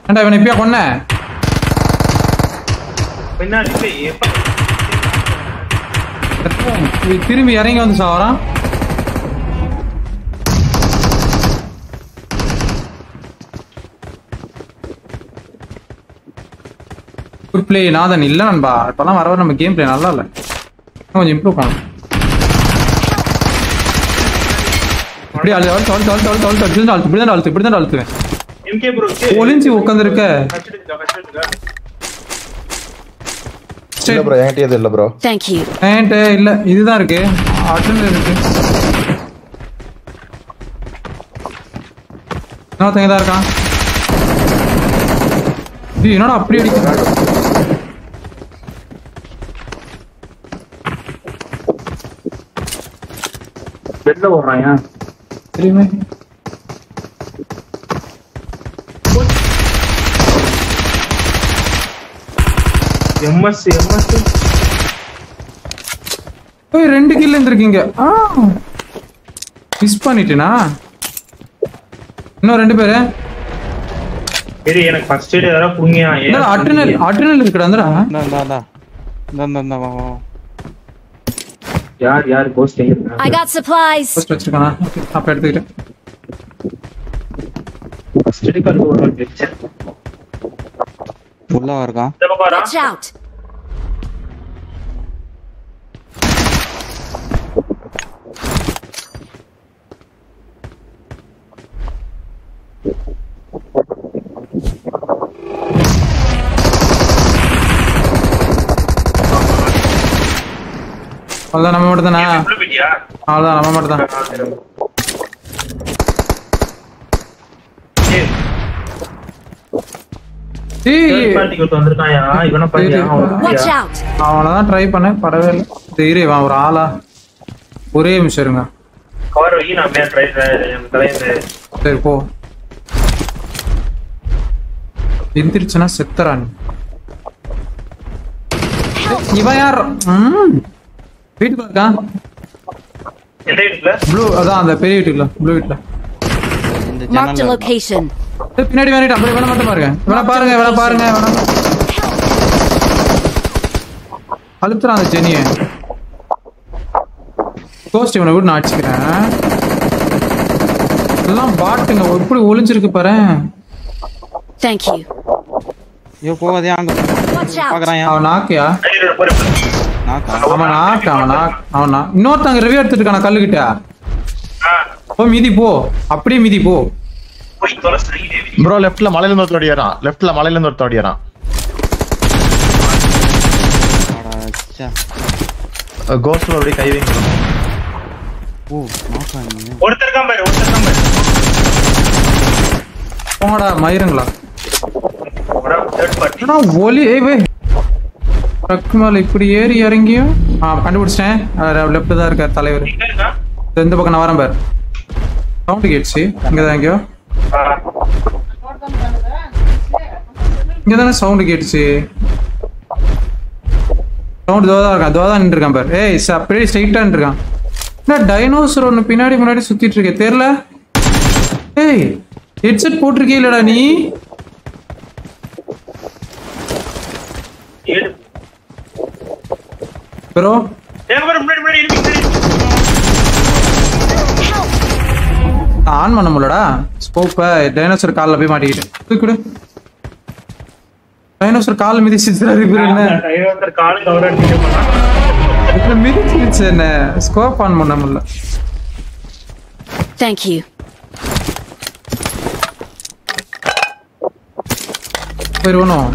ஏன்டா இவனை இப்பயா கொன்ன பின்னாடி போய் எப்ப திரும்பி இறங்கி வந்து சாவறான் குட் பிளே நாதன் இல்ல நண்பா இப்பெல்லாம் வர வர நம்ம கேம் பிளே நல்லா இல்ல இன்னும் கொஞ்சம் இம்ப்ரூவ் பண்ணலாம் அப்படியே அழுத்து அழுத்து அழுத்து அழுத்து அழுத்து அழுத்து அழுத்து இப்படி தான் அழுத்து இப்படி தான் அழுத்துவேன் எம்கே ப்ரோ ஒளிஞ்சு உட்காந்துருக்க கச்சிடுங்க கச்சிடுங்க இல்ல ப்ரோ என்கிட்ட எதுவும் இல்ல ப்ரோ Thank you. பேண்ட் இல்ல இதுதான் இருக்கு அட்டன் இருக்கு இன்னொருத்தங்க தான் இருக்கான் இது என்னடா அப்படி அடிக்கிறான் வெளில ஓடுறான் தெரியுமே எம்எஸ் எம்எஸ் ஏய் ரெண்டு கில் இருந்திருக்கீங்க ஆ மிஸ் பண்ணிட்டேனா இன்னும் ரெண்டு பேரு சரி எனக்கு ஃபர்ஸ்ட் எய்ட் யாரா புண்ணியா என்னடா அட்ரினல் அட்ரினல் இருக்குடா அந்தடா இந்தா இந்தா இந்தா இந்தா இந்தா இந்தா வா வா வா. யார் யார் ghost I got supplies. First வச்சிருக்கானா அப்ப எடுத்துக்கிட்டேன் ஃபர்ஸ்ட் எய்ட் கண்டு ஒரு வெச்சேன் உள்ள இருக்கான் இந்த பக்கம் வரா Watch out. அவ்வளோதான் நம்ம மட்டும் தானா உள்ள போயிட்டியா அவ்வளோதான் நம்ம மட்டும் தான் ஏய் ஏய் தேர்ட் பார்ட்டிக்கு ஒருத்தன் வந்திருக்காயா இவனை பாத்தியா அவனை Watch பாத்தியா? out. அவனை தான் ட்ரை பண்ணேன் படவே இல்லை தெரியல இவன் ஒரு ஆளா ஒரே நிமிஷம் இருங்க கவர் வை நான் மேல ட்ரை என் தலையில சரி போ எந்திரிச்சுனா செத்தரா நீ இவன் யார் ம் வீட்டுக்குள்ள இருக்கான் எந்த வீட்டுல ப்ளூ அதான் அந்த பெரிய வீட்டுக்குள்ள ப்ளூ வீட்டுல இந்த Marked a ஜன்னல்ல இருக்கான். location. ஏய், பின்னாடி வேணிட்டு அப்படியே வேணா மட்டும் பாருங்க வேணா பாருங்க வேணா பாருங்க வேணா அழுத்துறான் அந்த ஜெனிய கோஸ்ட் இவனை விட்டு நான் அடிச்சுக்கிறேன் எல்லாம் பாட்டுங்க எப்படி ஒளிஞ்சிருக்கு பாரு Thank you. ஐயோ போகாதே அங்க Watch out. பாக்குறான் அவன் நாக்கியா கையில போறேன் நாக்கா அவன் நாக்கு அவன் நாக்கு அவன் நா இன்னொருத்தங்க ரிவ்யூ எடுத்துட்டு இருக்கான கல்லுகிட்ட ஆ போ மிதி போ அப்படியே மிதி போ போய் தொலைச்சு ப்ரோ லெஃப்ட்ல மலையில இருந்து ஒருத்தன் ஓடியாரான் லெஃப்ட்ல மலையில இருந்து ஒருத்தன் ஓடியாரான் அடா, ச்சே. கோஸ்ட் அப்படியே கை வைங்க ஓ நாக்கா நீங்க ஒருத்தர் இருக்கான் பாரு ஒருத்தர் இருக்கான் பாரு போங்கடா மயிருங்களா தேர்ட் பார்ட்டி என்னடா ஒலி ஏய் வே ட்ரக் மேல இப்படி ஏறி இறங்கியும் ஆ கண்டுபிடிச்சிட்டேன் லெஃப்ட் தான் இருக்கார் தலைவர் எங்க இருக்கான் இந்த பக்கம் நான் வரேன் பாரு சவுண்டு கேட்ச்சு இங்க தான் எங்கேயோ ஆ. இங்க தானே சவுண்டு கேட்டுச்சு சவுண்ட் தோதா இருக்கான் தோதா நின்று இருக்கான் பாரு ஏய் ச- அப்படியே ஸ்ட்ரைட்டா இருக்கான் என்ன டைனோசர் ஒன்று பின்னாடி முன்னாடி சுத்திட்டு இருக்கே தெரியல ஏய் ஹெட்செட் போட்டிருக்கே இல்லடா நீ ஏழு ப்ரோ எங்க பாரு முன்னாடி முன்னாடி இருக்கு முன்னாடி ஆன் பண்ண முடியலடா ஸ்கோப்பை டைனோசர் காலில் போய் மாட்டிக்கிட்டேன் தூக்கிடு டைனோசர் காலில் மிதிச்சிச்சு என்ன ஒருத்தர் காலு கவர் அடிச்சுட்டு போனா இதுல மிதிச்சிருச்சு என்ன ஸ்கோப் ஆன் பண்ண முடியல Thank you. போயிருவனும்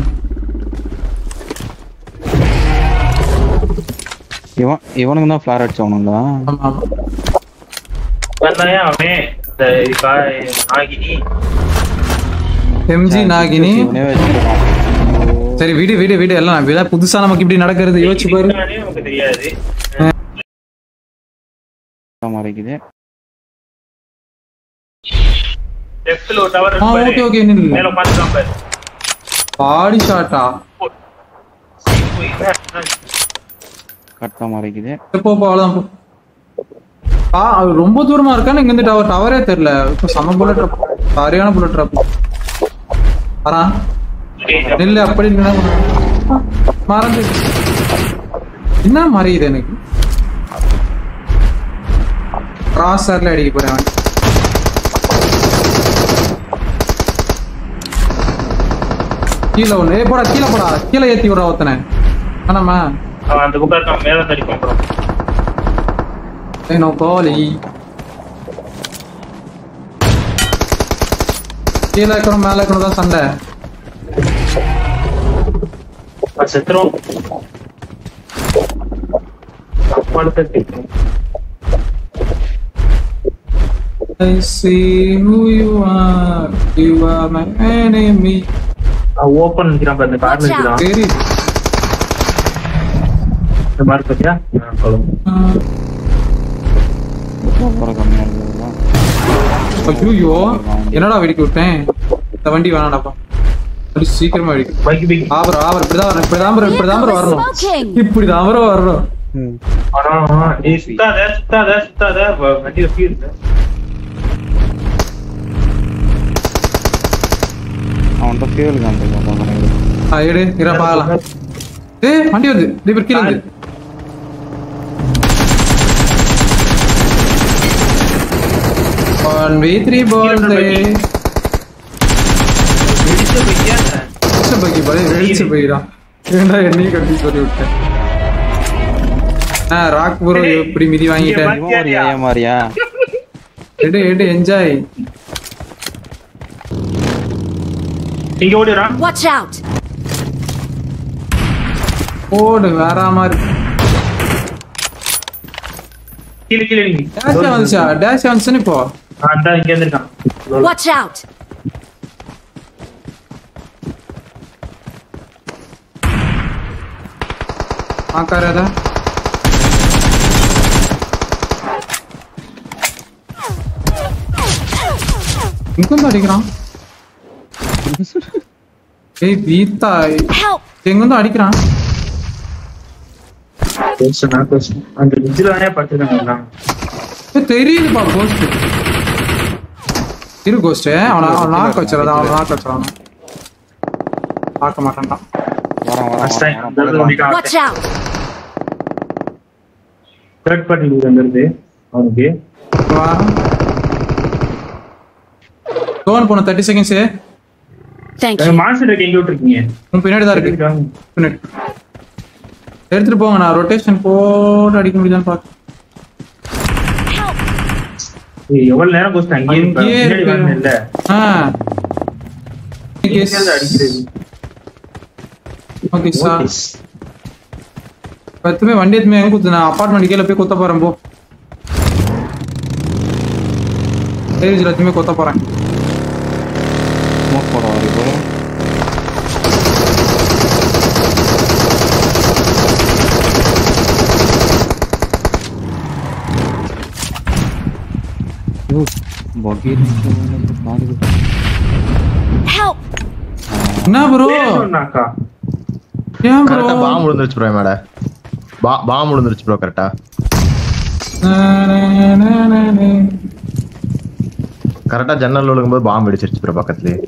இவன் இவனுக்கு தான் ஃபிளார் அடிச்சவனுங்களா ஆமா ஆமா வந்தாயா அவன் இந்த கா- நாகினி எம்ஜி நாகினி இவனே வச்சிருக்கான் ஓ, சரி விடு விடு விடு எல்லாம் இதெல்லாம் புதுசா நமக்கு இப்படி நடக்கிறது யோசிச்சு பாரு இருக்கானே நமக்கு தெரியாது மறைக்குது லெஃப்ட்ல ஒரு டவர் ஆ ஓகே ஓகே நில்லு மேல உட்காந்துருக்கான் பாரு பாடி ஷாட்டா போய் என்ன? கரெக்டா மறைக்குது போ போ அவ்வளவுதான் போ ஆ அது ரொம்ப தூரமா இருக்கான்னு இங்க இருந்து டவர் டவரே தெரியல இப்போ செம புல்லட் ட்ராப் சரியான புல்லட் ட்ராப் வரான் நெல்லு அப்படி நின்னா மறந்து என்ன மறையுது எனக்கு கிராசர்ல அடிக்க போறேன் அவன். கீழே ஒண்ணு ஏய் போடா கீழே போடா கீழே ஏத்தி விடுறா ஒருத்தனை வேணாமா அவன் அந்த பக்கம் இருக்கான் மேல தடி பண்றான் ஏய் நோ கோலி கீழே இருக்கணும் மேல இருக்கணும் தான் சண்டை அது செத்துரும் படுத்து I see who you are. You are my enemy. Open நிக்கிறான் பாரு, இந்த கார்ல Watch out. நிக்கிறான் தெரியுது இந்த மாதிரி பாத்தியா ஆ, சொல்லுங்க அப்புறம் கம்மியா இருக்குதுல்ல ஐயோ என்னடா வெடிக்க விட்டேன் இந்த வண்டி வேணாடாப்பா அப்படி சீக்கிரமா வெடிக்கும் பைக் பைக் ஆபரம் ஆபரம் இப்படிதான் வரணும் இப்படிதான் bro, இப்படிதான் bro வரணும் Smoking. இப்படிதான் bro வரணும் ஆனா நீ சுத்தாத சுத்தாத சுத்தாத வ- வண்டியில ஃபீல் அவன்கிட்ட ஃபியூல் காமிச்சிருக்கான் ஆ, எடு இரா பாக்கலாம் ஏய் வண்டி வருது இப்ப கீழே வந்து ஒன் வி த்ரீ பால் வெடிச்ச பைக்கியா வெளிச்ச பைக்கு பாரு வெளிச்ச பைக்குதான் ஏன்டா என்னையும் கட்டி சொல்லி விட்டேன் ஆ ராக் ப்ரோ இப்படி மிதி வாங்கிட்டேன் இவன் ஒரு ஏ மாதிரியா எடு எடு என்ஜாய் இங்க ஓடிறான் Watch out. ஓடு வேற மாதிரி கீழே கீழே நீங்க டேஷ் வந்துச்சா டேஷ் வந்துச்சுன்னு இப்போ அந்த இங்க இருந்திருக்கான் Watch out. ஆக்காரதா இங்க வந்து அடிக்கிறான் ஏய் பீத்தா Help. எங்க வந்து அடிக்கிறான் பேசுனா பேசுனா அந்த ரிட்ஜில் தானே படுத்துருக்காங்க எல்லாம் ஏய், தெரியுதுப்பா கோஸ்ட் இரு கோஸ்ட் அவனை அவன் நாக்க வச்சிடாத அவன் நாக்க வச்சிடான் பார்க்க மாட்டான்டா வரான் ஃபர்ஸ்ட் டைம் வரான் அந்த இடத்துல வரான் ஓடிட்டான் Watch out. தேர்ட் பார்ட்டி அங்க இருந்து அவனுக்கு வா டோன் போன thirty seconds Thank you. Monster எங்க விட்டுருக்கீங்க உன் பின்னாடி தான் இருக்கு பின்னாடி எடுத்துட்டு போங்க நான் ரொட்டேஷன் போட்டு அடிக்க முடியுதான்னு பார்க்க Help. ஏய், எவ்வளவு நேரம் கோஸ்ட் அங்கேயே இருப்ப? அங்கேயே பின்னாடி இருக்கு. வரணும் இல்ல ஆ இங்க இருந்து அடிக்கிறது ஓகே சார் Notice. பத்துமே வண்டி எத்துமே எங்க குத்து நான் அப்பார்ட்மெண்ட் கீழே போய் கொத்த போறேன் போ சரி எல்லாத்தையுமே கொத்த போறேன் ஸ்மோக் போட வரி போல பகீர் பாருங்க Help. என்ன ப்ரோ பேர் சொன்னாக்கா ஏன் ப்ரோ கரெக்டா பாம்பு விழுந்துருச்சு ப்ரோ மேட பாம்பு விழுந்துருச்சு ப்ரோ கரெக்டா கரெக்டா ஜன்னல் விழுகும்போது பாம்பு வெடிச்சிருச்சு ப்ரோ பக்கத்துலயே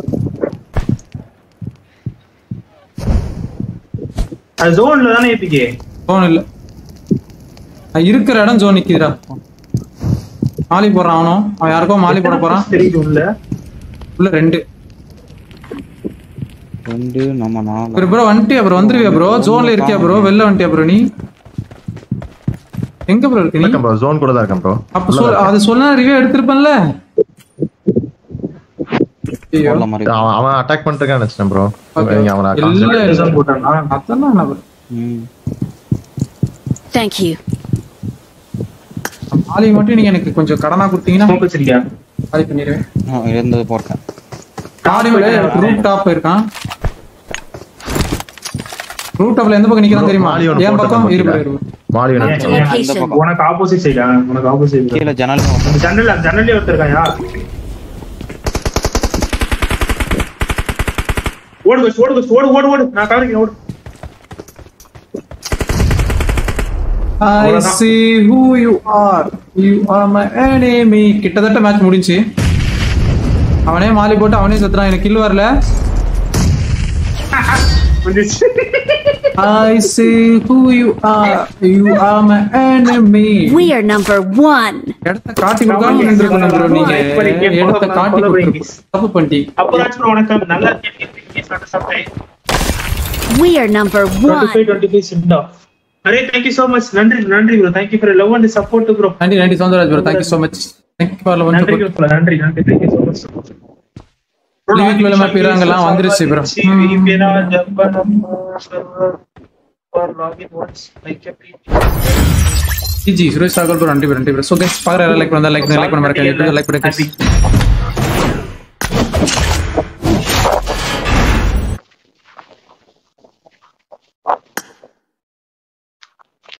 அது ஜோன்ல தானே ஏபிகே ஜோன் இல்ல நான் இருக்கிற இடம் ஜோன் நிக்குதுடா மாலி போடுறான் அவனும் அவன் யாருக்கோ மாலி போட போறான் தெரியுது உள்ள உள்ள ரெண்டு ரெண்டு நம்ம நாலு ஒரு ப்ரோ வந்துட்டியா ப்ரோ வந்துருவியா ப்ரோ ஜோன்ல இருக்கியா ப்ரோ வெளில வந்துட்டியா ப்ரோ நீ எங்க ப்ரோ இருக்கு நீ இருக்கேன் ப்ரோ ஜோன் கூட தான் இருக்கேன் ப்ரோ அப்ப சொல் அது சொன்னா ரிவ்யூ எடுத்திருப்பேன்ல ஐயோ போடல மாதிரி அவன் அவன் அட்டாக் பண்ணிட்டு நினைச்சேன் ப்ரோ Okay. நீங்க அவனை இல்ல. concentrate- ஜோன் போட்டானா அதெல்லாம் என்ன ப்ரோ ம் Thank you. மாலி மட்டும் நீங்க எனக்கு கொஞ்சம் கடனா கொடுத்தீங்கன்னா ஸ்மோக் வச்சிருக்கியா காலி பண்ணிடுவேன் ஆ, இருந்தது போட்டேன் மாலி ரூப் டாப் இருக்கான் ரூப் டாப்ல எந்த பக்கம் நிக்கிறான் தெரியுமா மாலி ஒண்ணு என் பக்கம் போட்டு இருப்பு தான் இருப்பு மாலி ஏன், ஒன்று ஏன், Location. அந்த பக்கம். உனக்கு ஆப்போசிட் சைடா உனக்கு ஆப்போசிட் கீழே ஜன்னல் அந்த ஜன்னல் அந்த ஜன்னலே ஒருத்தருக்காயா ஓடு கோச் ஓடு கோச் ஓடு ஓடு ஓடு நான் கவனிக்கிறேன் ஓடு I அவ்வளவுதான். see who you are. You are my enemy. கிட்டத்தட்ட மேட்ச் முடிஞ்சு அவனே மாலி போட்டு அவனே செத்துறான் எனக்கு கில் வரல வந்துச்சு I say who you are. You are my enemy. We are number one. இடத்த காட்டி கொடுக்காம நின்றுக்கணும் ப்ரோ நீங்க இடத்த காட்டி கொடுத்து தப்பு பண்ணிட்டீங்க அப்பராஜ் வணக்கம் நல்லா இருக்கீங்க சாப்பிட்டேன் We are number one. 25 25 சிண்டா அரே thank you so much நன்றி நன்றி bro thank you for your love and support bro நன்றி நன்றி Soundararaj bro thank you so much thank you for love நன்றி bro நன்றி நன்றி thank you so much Leave it மேல பிறாங்கலாம் வந்துருச்சு bro. G Suresh Ragal bro நன்றி bro, நன்றி ப்ரோ ஸோ கைஸ் பார்க்குற லைக் பண்ணா லைக் லைக் பண்ண மறக்காதீங்க லைக் பண்ணுங்க